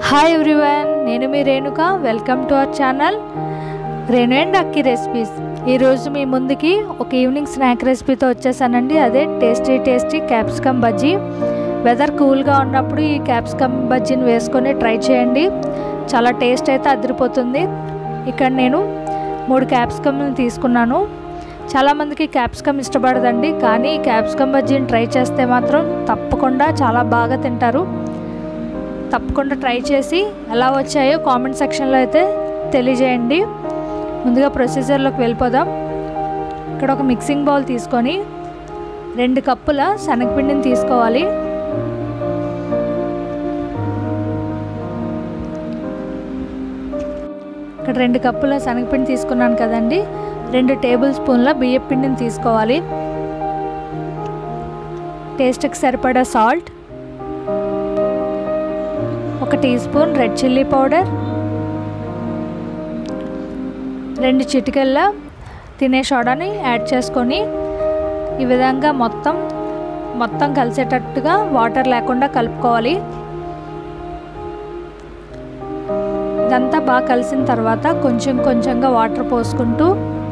hi everyone నేను మీ Renuka welcome to our channel Renu and Akki recipes ఈరోజు మీ ముందుకి ఒక ఈవినింగ్ స్నాక్ రెసిపీతో వచ్చేసానండి అదే tasty tasty capsicum bajji weather కూల్గా ఉన్నప్పుడు ఈ క్యాప్సికమ్ బజ్జీని వేసుకొని ట్రై చేయండి చాలా టేస్ట్ అయితే అదిరిపోతుంది ఇక్కడ నేను మూడు క్యాప్సికమ్ని తీసుకున్నాను చాలామందికి క్యాప్సికమ్ ఇష్టపడదండి కానీ ఈ క్యాప్సికమ్ బజ్జీని ట్రై చేస్తే మాత్రం తప్పకుండా చాలా బాగా తింటారు తప్పకుండా ట్రై చేసి ఎలా వచ్చాయో కామెంట్ సెక్షన్లో అయితే తెలియజేయండి ముందుగా ప్రొసీజర్లోకి వెళ్ళిపోదాం ఇక్కడ ఒక మిక్సింగ్ బౌల్ తీసుకొని రెండు కప్పుల శనగపిండిని తీసుకోవాలి ఇక్కడ రెండు కప్పుల శనగపిండి తీసుకున్నాను కదండి రెండు టేబుల్ స్పూన్ల బియ్యం పిండిని తీసుకోవాలి టేస్ట్కి సరిపడా సాల్ట్ ఒక teaspoon red chilli powder రెండు చిటికెళ్ళ తినే సోడాని యాడ్ చేసుకొని ఈ విధంగా మొత్తం మొత్తం కలిసేటట్టుగా వాటర్ లేకుండా కలుపుకోవాలి ఇదంతా బాగా కలిసిన తర్వాత కొంచెం కొంచెంగా వాటర్ పోసుకుంటూ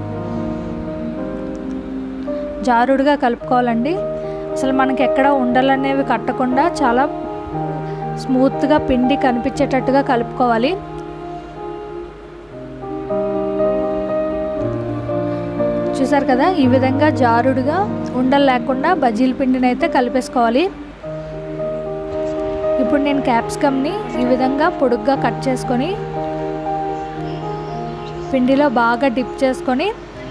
జారుడుగా కలుపుకోవాలండి అసలు మనకి ఎక్కడ ఉండలనేవి కట్టకుండా చాలా స్మూత్గా పిండి కనిపించేటట్టుగా కలుపుకోవాలి చూసారు కదా ఈ విధంగా జారుడుగా ఉండలు లేకుండా బజ్జీల పిండిని అయితే కలిపేసుకోవాలి ఇప్పుడు నేను క్యాప్సికమ్ని ఈ విధంగా పొడుగ్గా కట్ చేసుకొని పిండిలో బాగా డిప్ చేసుకొని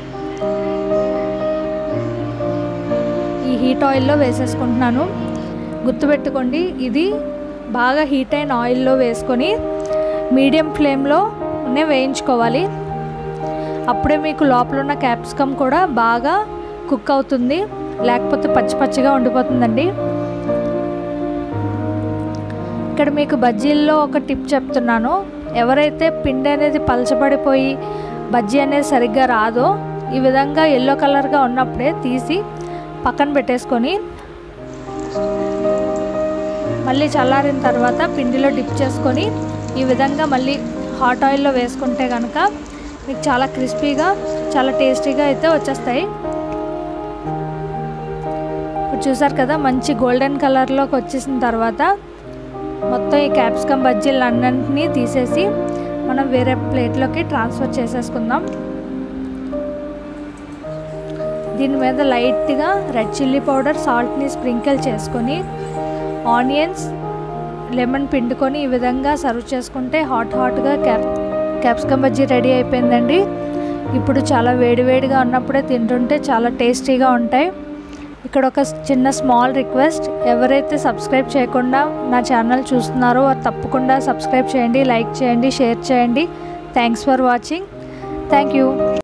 ఈ హీట్ ఆయిల్లో వేసేసుకుంటున్నాను గుర్తుపెట్టుకోండి ఇది బాగా హీట్ అయిన ఆయిల్లో వేసుకొని మీడియం ఫ్లేమ్లో వేయించుకోవాలి అప్పుడే మీకు లోపల ఉన్న క్యాప్సికమ్ కూడా బాగా కుక్ అవుతుంది లేకపోతే పచ్చి పచ్చిగా ఉండిపోతుందండి ఇక్కడ మీకు బజ్జీల్లో ఒక టిప్ చెప్తున్నాను ఎవరైతే పిండి అనేది పలచబడిపోయి బజ్జీ అనేది సరిగ్గా రాదో ఈ విధంగా ఎల్లో కలర్గా ఉన్నప్పుడే తీసి పక్కన పెట్టేసుకొని మళ్ళీ చల్లారిన తర్వాత పిండిలో డిప్ చేసుకొని ఈ విధంగా మళ్ళీ హాట్ ఆయిల్లో వేసుకుంటే కనుక మీకు చాలా క్రిస్పీగా చాలా టేస్టీగా అయితే వచ్చేస్తాయి ఇప్పుడు చూసారు కదా మంచి గోల్డెన్ కలర్లోకి వచ్చేసిన తర్వాత మొత్తం ఈ క్యాప్సికమ్ బజ్జీలు అన్నింటినీ తీసేసి మనం వేరే ప్లేట్లోకి ట్రాన్స్ఫర్ చేసేసుకుందాం దీని మీద లైట్గా రెడ్ చిల్లీ పౌడర్ సాల్ట్ని స్ప్రింకిల్ చేసుకొని ఆనియన్స్ లెమన్ పిండుకొని ఈ విధంగా సర్వ్ చేసుకుంటే హాట్ హాట్గా క్యాప్ క్యాప్సికమ్ బజ్జీ రెడీ అయిపోయిందండి ఇప్పుడు చాలా వేడివేడిగా ఉన్నప్పుడే తింటుంటే చాలా టేస్టీగా ఉంటాయి ఇక్కడ ఒక చిన్న స్మాల్ రిక్వెస్ట్ ఎవరైతే సబ్స్క్రైబ్ చేయకుండా నా ఛానల్ చూస్తున్నారో తప్పకుండా సబ్స్క్రైబ్ చేయండి లైక్ చేయండి షేర్ చేయండి thanks for watching thank you